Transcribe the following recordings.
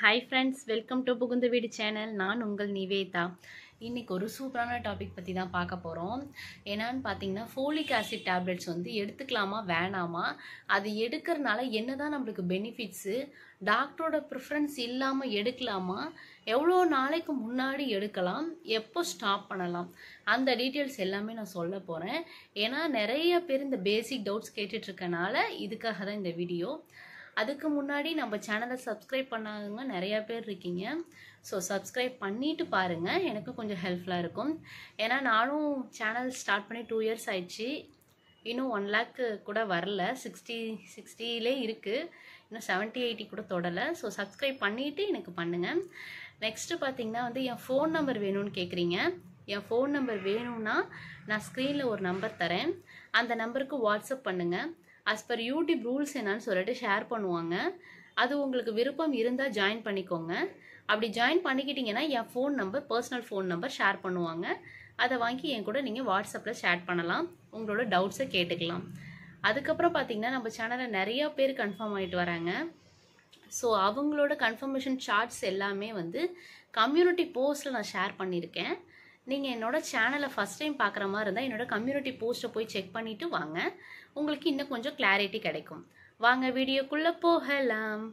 hi friends welcome to புகுந்த வீடு channel நான் உங்கள் நிவேதா இன்னைக்கு ஒரு சூப்பரான டாபிக் பற்றி தான் பார்க்க போகிறோம் என்னன்னு பார்த்தீங்கன்னா ஃபோலிக் ஆசிட் டேப்லெட்ஸ் வந்து எடுத்துக்கலாமா வேணாமா அது எடுக்கிறனால என்ன தான் நம்மளுக்கு பெனிஃபிட்ஸு டாக்டரோட ப்ரிஃபரன்ஸ் இல்லாமல் எடுக்கலாமா எவ்வளோ நாளைக்கு முன்னாடி எடுக்கலாம் எப்போ ஸ்டாப் பண்ணலாம் அந்த டீட்டெயில்ஸ் எல்லாமே நான் சொல்ல போகிறேன் ஏன்னா நிறைய பேர் இந்த பேசிக் டவுட்ஸ் கேட்டுட்ருக்கனால இதுக்காக தான் இந்த வீடியோ அதுக்கு முன்னாடி நம்ம சேனலை சப்ஸ்கிரைப் பண்ணாதவங்க நிறையா பேர் இருக்கீங்க ஸோ சப்ஸ்கிரைப் பண்ணிட்டு பாருங்கள் எனக்கு கொஞ்சம் ஹெல்ப்ஃபுல்லாக இருக்கும் ஏன்னா நானும் சேனல் ஸ்டார்ட் பண்ணி டூ இயர்ஸ் ஆயிடுச்சு இன்னும் ஒன் லேக்கு கூட வரல சிக்ஸ்டி சிக்ஸ்டிலே இருக்குது இன்னும் செவன்ட்டி எயிட்டி கூட தொடலை ஸோ சப்ஸ்கிரைப் பண்ணிவிட்டு எனக்கு பண்ணுங்கள் நெக்ஸ்ட்டு பார்த்தீங்கன்னா வந்து என் ஃபோன் நம்பர் வேணும்னு கேட்குறீங்க என் ஃபோன் நம்பர் வேணும்னா நான் ஸ்க்ரீனில் ஒரு நம்பர் தரேன் அந்த நம்பருக்கு வாட்ஸ்அப் பண்ணுங்கள் அஸ் பர் யூடியூப் ரூல்ஸ் என்னன்னு சொல்லிட்டு ஷேர் பண்ணுவாங்க அது உங்களுக்கு விருப்பம் இருந்தால் ஜாயின் பண்ணிக்கோங்க அப்படி ஜாயின் பண்ணிக்கிட்டீங்கன்னா என் phone number personal phone number share பண்ணுவாங்க அதை வாங்கி என் கூட நீங்கள் வாட்ஸ்அப்பில் ஷேர் பண்ணலாம் உங்களோட டவுட்ஸை கேட்டுக்கலாம் அதுக்கப்புறம் பார்த்தீங்கன்னா நம்ம சேனலில் நிறைய பேர் கன்ஃபார்ம் ஆகிட்டு வராங்க ஸோ அவங்களோட கன்ஃபர்மேஷன் சார்ட்ஸ் எல்லாமே வந்து கம்யூனிட்டி போஸ்ட்டில் நான் ஷேர் பண்ணியிருக்கேன் நீங்கள் என்னோட சேனலை ஃபஸ்ட் டைம் பார்க்குற மாதிரி இருந்தால் என்னோட கம்யூனிட்டி போஸ்ட்டை போய் செக் பண்ணிவிட்டு வாங்க உங்களுக்கு இன்னும் கொஞ்சம் கிளாரிட்டி கிடைக்கும் வாங்க வீடியோக்குள்ளே போகலாம்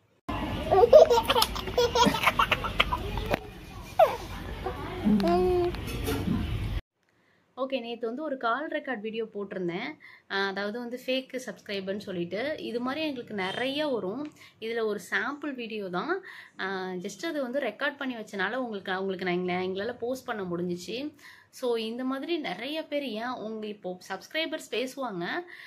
ஓகே நேற்று வந்து ஒரு கால் ரெக்கார்ட் வீடியோ போட்டிருந்தேன் அஹ் அதாவது வந்து ஃபேக்கு சப்ஸ்கிரைபர்னு சொல்லிட்டு இது மாதிரி எங்களுக்கு நிறைய வரும் இதில் ஒரு சாம்பிள் வீடியோ தான் ஜஸ்ட் அது வந்து ரெக்கார்ட் பண்ணி வச்சனால உங்களுக்கு உங்களுக்கு நான் எங்களை எங்களால் போஸ்ட் பண்ண முடிஞ்சிச்சு ஸோ இந்த மாதிரி நிறைய பேர் ஏன் உங்க இப்போ சப்ஸ்கிரைபர்ஸ் பேசுவாங்க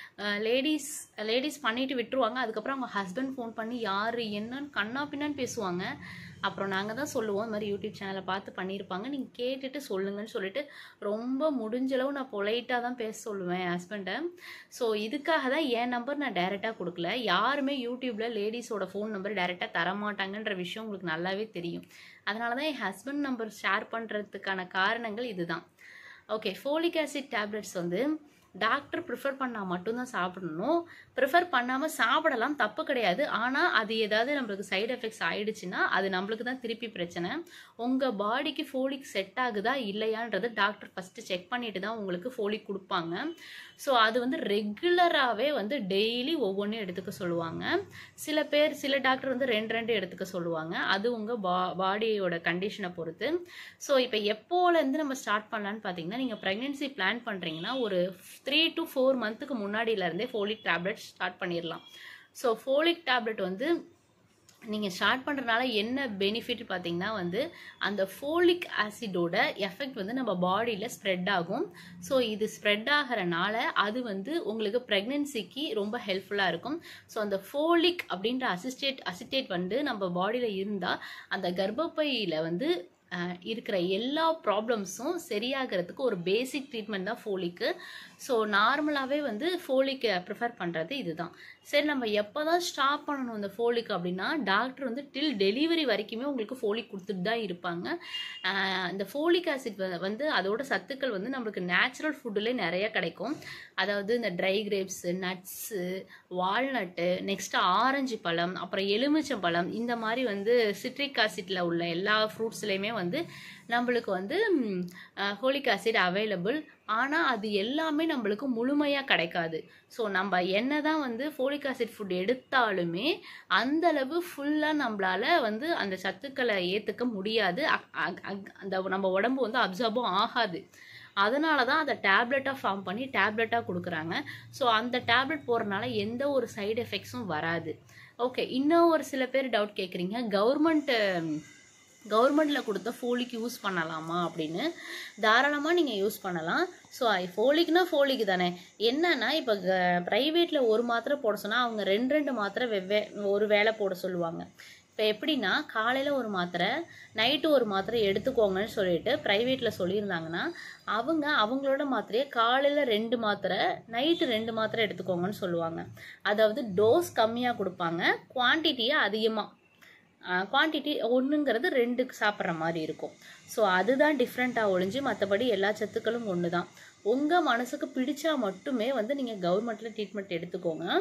லேடிஸ் லேடிஸ் பண்ணிட்டு விட்டுருவாங்க அதுக்கப்புறம் அவங்க ஹஸ்பண்ட் ஃபோன் பண்ணி யார் என்னன்னு கண்ணா பின்னான்னு பேசுவாங்க அப்புறம் நாங்கள் தான் சொல்லுவோம் இந்த மாதிரி யூடியூப் சேனலை பார்த்து பண்ணியிருப்பாங்க நீங்கள் கேட்டுட்டு சொல்லுங்கன்னு சொல்லிட்டு ரொம்ப முடிஞ்சளவு நான் பொலைட்டாக தான் பேச சொல்லுவேன் என் ஹஸ்பண்டை ஸோ இதுக்காக தான் என் நம்பர் நான் டைரெக்டாக கொடுக்கல யாருமே யூடியூப்பில் லேடிஸோட ஃபோன் நம்பர் டைரெக்டாக தரமாட்டாங்கன்ற விஷயம் உங்களுக்கு நல்லாவே தெரியும் அதனால தான் என் ஹஸ்பண்ட் நம்பர் ஷேர் பண்ணுறதுக்கான காரணங்கள் இதுதான் ஓகே ஃபோலிக் ஆசிட் டேப்லெட்ஸ் வந்து டாக்டர் ப்ரிஃபர் பண்ணால் மட்டும்தான் சாப்பிடணும் ப்ரிஃபர் பண்ணாமல் சாப்பிடலாம் தப்பு கிடையாது ஆனால் அது ஏதாவது நம்மளுக்கு சைடு எஃபெக்ட்ஸ் ஆயிடுச்சுன்னா அது நம்மளுக்கு தான் திருப்பி பிரச்சனை உங்கள் பாடிக்கு ஃபோலிக் செட் ஆகுதா இல்லையான்றது டாக்டர் ஃபஸ்ட்டு செக் பண்ணிட்டு தான் உங்களுக்கு ஃபோலிக் கொடுப்பாங்க ஸோ அது வந்து ரெகுலராகவே வந்து டெய்லி ஒவ்வொன்றும் எடுத்துக்க சொல்லுவாங்க சில பேர் சில டாக்டர் வந்து ரெண்டு ரெண்டு எடுத்துக்க சொல்லுவாங்க அது உங்கள் பா பாடியோட கண்டிஷனை பொறுத்து ஸோ இப்போ எப்போலேருந்து நம்ம ஸ்டார்ட் பண்ணலான்னு பார்த்தீங்கன்னா நீங்கள் ப்ரெக்னென்சி பிளான் பண்ணுறீங்கன்னா ஒரு த்ரீ டு ஃபோர் மந்த்துக்கு முன்னாடியிலேருந்தே ஃபோலிக் டேப்லெட் ஸ்டார்ட் பண்ணிடலாம் ஸோ ஃபோலிக் டேப்லெட் வந்து நீங்கள் ஸ்டார்ட் பண்ணுறதுனால என்ன பெனிஃபிட் பார்த்தீங்கன்னா வந்து அந்த ஃபோலிக் ஆசிடோட எஃபெக்ட் வந்து நம்ம பாடியில் ஸ்ப்ரெட் ஆகும் ஸோ இது ஸ்ப்ரெட் ஆகிறனால அது வந்து உங்களுக்கு ப்ரெக்னென்சிக்கு ரொம்ப ஹெல்ப்ஃபுல்லாக இருக்கும் ஸோ அந்த ஃபோலிக் அப்படின்ற அசிஸ்டேட் அசிட்டேட் வந்து நம்ம பாடியில் இருந்தால் அந்த கர்ப்பப்பையில் வந்து அஹ், இருக்கிற எல்லா ப்ராப்ளம்ஸும் சரியாகிறதுக்கு ஒரு பேசிக் ட்ரீட்மெண்ட் தான் ஃபோலிக்கு ஸோ நார்மலாகவே வந்து ஃபோலிக்கை ப்ரிஃபர் பண்ணுறது இதுதான் சரி நம்ம எப்போ தான் ஸ்டாப் பண்ணணும் இந்த ஃபோலிக் அப்படின்னா டாக்டர் வந்து டில் டெலிவரி வரைக்குமே உங்களுக்கு ஃபோலிக் கொடுத்துட்டு தான் இருப்பாங்க ஆஹ் இந்த ஃபோலிக் ஆசிட் வந்து அதோட சத்துக்கள் வந்து நம்மளுக்கு நேச்சுரல் ஃபுட்டுலேயே நிறைய கிடைக்கும் அதாவது இந்த dry grapes nuts walnut next ஆரஞ்சு பழம் அப்புறம் எலுமிச்சம் பழம் இந்த மாதிரி வந்து சிட்ரிக் ஆசிட்டில் உள்ள எல்லா ஃப்ரூட்ஸ்லேயுமே வந்து நம்மளுக்கு வந்து ஃபோலிக் ஆசிட் அவைலபிள் ஆனால் அது எல்லாமே நம்மளுக்கு முழுமையாக கிடைக்காது ஸோ நம்ம என்ன தான் வந்து ஃபோலிக் ஆசிட் ஃபுட் எடுத்தாலுமே அந்த அளவு ஃபுல்லாக நம்மளால வந்து அந்த சத்துக்களை ஏற்றுக்க முடியாது அ- அ- அ- அந்த நம்ம உடம்பு வந்து அப்சர்பும் ஆகாது அதனால தான் அதை டேப்லெட்டாக ஃபார்ம் பண்ணி டேப்லெட்டாக கொடுக்குறாங்க ஸோ அந்த டேப்லெட் போடுறதுனால எந்த ஒரு சைடு எஃபெக்ட்ஸும் வராது ஓகே இன்னும் ஒரு சில பேர் டவுட் கேட்குறீங்க கவர்மெண்ட்டு கவர்மெண்ட்டில் கொடுத்த ஃபோலிக் யூஸ் பண்ணலாமா அப்படின்னு தாராளமாக நீங்கள் யூஸ் பண்ணலாம் ஸோ ஃபோலிக்னா ஃபோலிக் தானே என்னன்னா இப்போ ப்ரைவேட்டில் ஒரு மாத்திரை போட சொன்னால் அவங்க ரெண்டு ரெண்டு மாத்திரை வெவ்வே ஒரு வேளை போட சொல்லுவாங்க இப்போ எப்படின்னா காலையில் ஒரு மாத்திரை நைட்டு ஒரு மாத்திரை எடுத்துக்கோங்கன்னு சொல்லிட்டு ப்ரைவேட்டில் சொல்லியிருந்தாங்கன்னா அவங்க அவங்களோட மாத்திரையை காலையில் ரெண்டு மாத்திரை நைட்டு ரெண்டு மாத்திரை எடுத்துக்கோங்கன்னு சொல்லுவாங்க அதாவது டோஸ் கம்மியாக கொடுப்பாங்க குவான்டிட்டியை அதிகமாக குவான்டிட்டி ஒன்றுங்கிறது ரெண்டுக்கு சாப்பிட்ற மாதிரி இருக்கும் ஸோ அதுதான் டிஃப்ரெண்ட்டாக ஒழிஞ்சு மற்றபடி எல்லா சத்துக்களும் ஒன்று தான் உங்கள் மனசுக்கு பிடிச்சா மட்டுமே வந்து நீங்கள் கவர்மெண்ட்டில் ட்ரீட்மெண்ட் எடுத்துக்கோங்க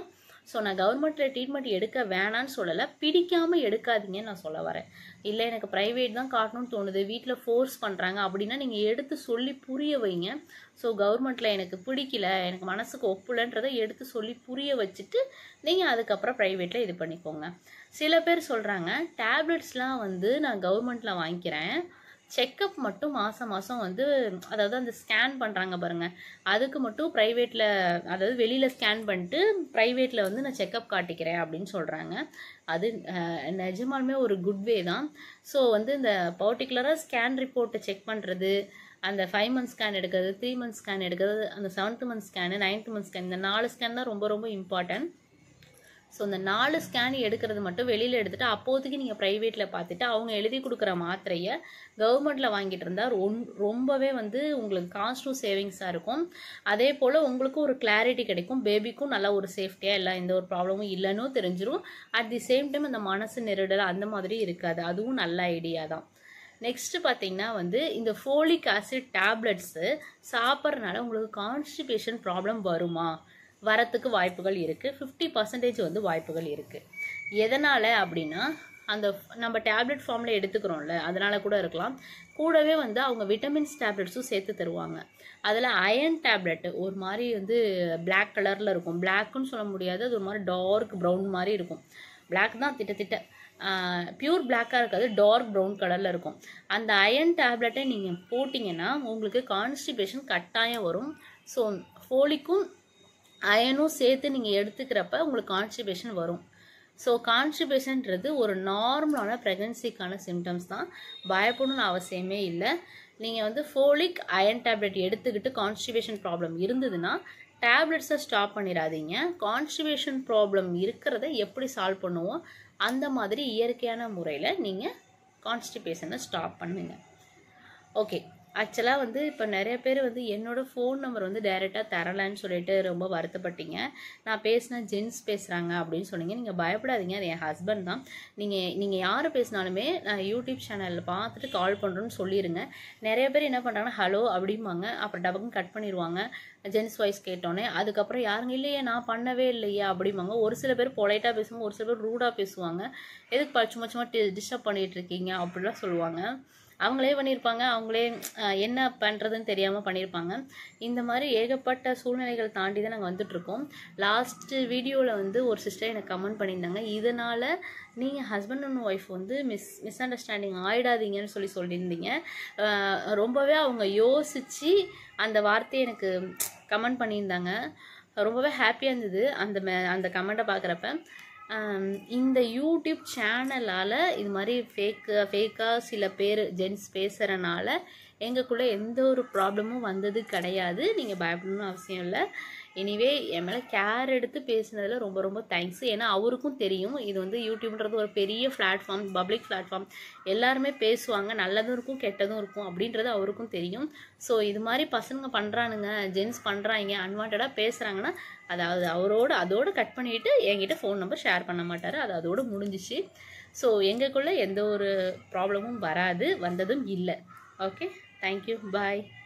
ஸோ நான் கவர்மெண்ட்டில் ட்ரீட்மெண்ட் எடுக்க வேணான்னு சொல்லலை பிடிக்காமல் எடுக்காதீங்கன்னு நான் சொல்ல வரேன் இல்லை எனக்கு ப்ரைவேட் தான் காட்டணும்னு தோணுது வீட்டில் ஃபோர்ஸ் பண்ணுறாங்க அப்படின்னா நீங்கள் எடுத்து சொல்லி புரிய வைங்க ஸோ கவர்மெண்ட்டில் எனக்கு பிடிக்கல எனக்கு மனசுக்கு ஒப்புலன்றதை எடுத்து சொல்லி புரிய வச்சுட்டு நீங்கள் அதுக்கப்புறம் ப்ரைவேட்டில் இது பண்ணிக்கோங்க சில பேர் சொல்கிறாங்க டேப்லெட்ஸ்லாம் வந்து நான் கவர்மெண்ட்டில் வாங்கிக்கிறேன் செக்கப் மட்டும் மாதம் மாதம் வந்து அதாவது அந்த ஸ்கேன் பண்ணுறாங்க பாருங்கள் அதுக்கு மட்டும் ப்ரைவேட்டில் அதாவது வெளியில் ஸ்கேன் பண்ணிட்டு ப்ரைவேட்டில் வந்து நான் செக்கப் காட்டிக்கிறேன் அப்படின்னு சொல்கிறாங்க அது அஹ், நிஜமாலுமே ஒரு குட் வே தான் ஸோ வந்து இந்த பர்டிகுலராக ஸ்கேன் ரிப்போர்ட்டை செக் பண்ணுறது அந்த ஃபைவ் மந்த் ஸ்கேன் எடுக்கிறது த்ரீ மந்த் ஸ்கேன் எடுக்கிறது அந்த seventh month scan ninth month scan இந்த நாலு ஸ்கேன் தான் ரொம்ப ரொம்ப இம்பார்ட்டன்ட் ஸோ இந்த நாலு ஸ்கேன் எடுக்கிறது மட்டும் வெளியில் எடுத்துட்டு அப்போதைக்கு நீங்கள் ப்ரைவேட்டில் பார்த்துட்டு அவங்க எழுதி கொடுக்குற மாத்திரையை கவர்மெண்ட்டில் வாங்கிட்டு இருந்தால் ரொம் ரொம்பவே வந்து உங்களுக்கு காஸ்ட்டும் சேவிங்ஸாக இருக்கும் அதே போல் உங்களுக்கும் ஒரு கிளாரிட்டி கிடைக்கும் பேபிக்கும் நல்லா ஒரு சேஃப்டியாக இல்லை எந்த ஒரு ப்ராப்ளமும் இல்லைன்னு தெரிஞ்சிரும் அட் தி சேம் டைம் அந்த மனசு நெருடல் அந்த மாதிரி இருக்காது அதுவும் நல்ல ஐடியா தான் நெக்ஸ்ட் பார்த்தீங்கன்னா வந்து இந்த ஃபோலிக் ஆசிட் டேப்லெட்ஸு சாப்பிட்றதுனால உங்களுக்கு கான்ஸ்டிபேஷன் ப்ராப்ளம் வருமா வரத்துக்கு வாய்ப்புகள் இருக்குது ஃபிஃப்டி பர்சன்டேஜ் வந்து வாய்ப்புகள் இருக்குது எதனால் அப்படின்னா அந்த f- நம்ம டேப்லெட் ஃபார்மில் எடுத்துக்கிறோம்ல அதனால கூட இருக்கலாம் கூடவே வந்து அவங்க விட்டமின்ஸ் டேப்லெட்ஸும் சேர்த்து தருவாங்க அதில் அயன் டேப்லெட் ஒரு மாதிரி வந்து Black கலரில் இருக்கும் பிளாக்குன்னு சொல்ல முடியாது அது ஒரு மாதிரி டார்க் ப்ரௌன் மாதிரி இருக்கும் Black தான் திட்டத்திட்ட பியூர் பிளாக்காக இருக்காது டார்க் ப்ரௌன் கலரில் இருக்கும் அந்த அயன் டேப்லெட்டை நீங்கள் போட்டிங்கன்னா உங்களுக்கு கான்ஸ்டிபேஷன் கட்டாயம் வரும் ஸோ ஃபோலிக்கும் அயனும் சேர்த்து நீங்கள் எடுத்துக்கிறப்ப உங்களுக்கு கான்ஸ்டிபேஷன் வரும் ஸோ கான்ஸ்டிபேஷன்ன்றது ஒரு நார்மலான ப்ரெக்னன்சிக்கான சிம்டம்ஸ் தான் பயப்படணும்னு அவசியமே இல்லை நீங்கள் வந்து ஃபோலிக் அயன் டேப்லெட் எடுத்துக்கிட்டு கான்ஸ்டிபேஷன் ப்ராப்ளம் இருந்ததுன்னா டேப்லெட்ஸை ஸ்டாப் பண்ணிடாதீங்க கான்ஸ்டிபேஷன் ப்ராப்ளம் இருக்கிறத எப்படி சால்வ் பண்ணுவோம் அந்த மாதிரி இயற்கையான முறையில் நீங்கள் கான்ஸ்டிபேஷனை ஸ்டாப் பண்ணுங்க ஓகே ஆக்சுவலாக வந்து இப்போ நிறைய பேர் வந்து என்னோட ஃபோன் நம்பர் வந்து டைரெக்டாக தரலன்னு சொல்லிட்டு ரொம்ப வருத்தப்பட்டீங்க நான் பேசின ஜென்ஸ் பேசுகிறாங்க அப்படின்னு சொன்னீங்க நீங்கள் பயப்படாதீங்க அது என் ஹஸ்பண்ட் தான் நீங்கள் நீங்கள் யார் பேசினாலுமே நான் யூடியூப் சேனலில் பார்த்துட்டு கால் பண்ணுறோன்னு சொல்லிடுங்க நிறைய பேர் என்ன பண்ணுறாங்கன்னா ஹலோ அப்படிம்பாங்க அப்புறம் டபக்குன்னு கட் பண்ணிடுவாங்க ஜென்ஸ் வாய்ஸ் கேட்டோன்னே அதுக்கப்புறம் யாருங்க இல்லையே நான் பண்ணவே இல்லையா அப்படிம்பாங்க ஒரு சில பேர் பொலைட்டாக பேசுவாங்க ஒரு சில பேர் ரூடாக பேசுவாங்க எதுக்கு பா சும்மா சும்மா டிஸ்டர்ப் பண்ணிட்டு இருக்கீங்க அப்படிலாம் சொல்லுவாங்க அவங்களே பண்ணியிருப்பாங்க அவங்களே அஹ், என்ன பண்ணுறதுன்னு தெரியாமல் பண்ணியிருப்பாங்க இந்த மாதிரி ஏகப்பட்ட சூழ்நிலைகள் தாண்டி தான் நாங்கள் வந்துட்ருக்கோம் லாஸ்ட்டு வீடியோவில் வந்து ஒரு சிஸ்டர் எனக்கு கமெண்ட் பண்ணியிருந்தாங்க இதனால் நீங்கள் ஹஸ்பண்ட் அண்ட் ஒய்ஃப் வந்து மிஸ் மிஸ் அண்டர்ஸ்டாண்டிங் ஆயிடாதீங்கன்னு சொல்லி சொல்லியிருந்தீங்க அஹ், ரொம்பவே அவங்க யோசித்து அந்த வார்த்தையை எனக்கு கமெண்ட் பண்ணியிருந்தாங்க ரொம்பவே ஹாப்பியாக இருந்தது அந்த மெ அந்த கமெண்ட்டை பார்க்குறப்ப ஆம், இந்த யூடியூப் சேனலால் இது மாதிரி ஃபேக்கு ஃபேக்காக சில பேர் ஜென்ஸ் பேசுகிறனால எங்களுக்குள்ளே எந்த ஒரு ப்ராப்ளமும் வந்தது கிடையாது நீங்கள் பயப்படணும்னு அவசியம் இல்லை எனிவே என் மேலே கேர் எடுத்து பேசுனதில் ரொம்ப ரொம்ப தேங்க்ஸ் ஏன்னா அவருக்கும் தெரியும் இது வந்து யூடியூப்ன்றது ஒரு பெரிய பிளாட்ஃபார்ம் பப்ளிக் பிளாட்ஃபார்ம் எல்லாருமே பேசுவாங்க நல்லதும் இருக்கும் கெட்டதும் இருக்கும் அப்படின்றது அவருக்கும் தெரியும் ஸோ இது மாதிரி பசங்க பண்ணுறானுங்க ஜென்ஸ் பண்ணுறாங்க அன்வான்டாக பேசுகிறாங்கன்னா அதாவது அவரோட அதோடு கட் பண்ணிவிட்டு என்கிட்ட ஃபோன் நம்பர் ஷேர் பண்ண மாட்டார் அது அதோடு முடிஞ்சிச்சு ஸோ எங்களுக்குள்ளே எந்த ஒரு ப்ராப்ளமும் வராது வந்ததும் இல்லை ஓகே தேங்க்யூ பாய்